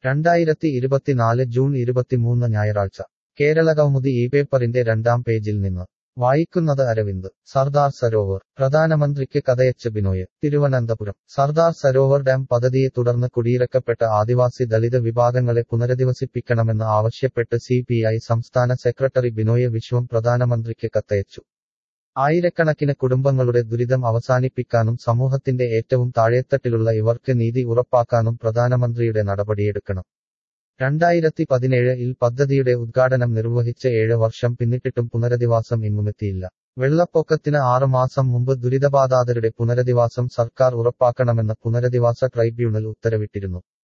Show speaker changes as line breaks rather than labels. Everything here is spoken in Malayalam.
രണ്ടായിരത്തി ഇരുപത്തിനാല് ജൂൺ ഇരുപത്തിമൂന്ന് ഞായറാഴ്ച കേരള കൗമുദി ഈ പേപ്പറിന്റെ രണ്ടാം പേജിൽ നിന്ന് വായിക്കുന്നത് അരവിന്ദ് സർദാർ സരോവർ പ്രധാനമന്ത്രിക്ക് കഥയച്ച് ബിനോയ് തിരുവനന്തപുരം സർദാർ സരോവർ ഡാം പദ്ധതിയെ തുടർന്ന് കുടിയിറക്കപ്പെട്ട ആദിവാസി ദളിത് വിഭാഗങ്ങളെ പുനരധിവസിപ്പിക്കണമെന്ന് ആവശ്യപ്പെട്ട് സി സംസ്ഥാന സെക്രട്ടറി ബിനോയ് വിശ്വം പ്രധാനമന്ത്രിക്ക് കത്തയച്ചു ആയിരക്കണക്കിന് കുടുംബങ്ങളുടെ ദുരിതം അവസാനിപ്പിക്കാനും സമൂഹത്തിന്റെ ഏറ്റവും താഴേത്തട്ടിലുള്ള ഇവർക്ക് നീതി ഉറപ്പാക്കാനും പ്രധാനമന്ത്രിയുടെ നടപടിയെടുക്കണം രണ്ടായിരത്തി പതിനേഴിൽ പദ്ധതിയുടെ ഉദ്ഘാടനം നിർവഹിച്ച് ഏഴ് വർഷം പിന്നിട്ടിട്ടും പുനരധിവാസം എങ്ങുമെത്തിയില്ല വെള്ളപ്പൊക്കത്തിന് ആറുമാസം മുമ്പ് ദുരിതബാധാതരുടെ പുനരധിവാസം സർക്കാർ ഉറപ്പാക്കണമെന്ന് പുനരധിവാസ ട്രൈബ്യൂണൽ ഉത്തരവിട്ടിരുന്നു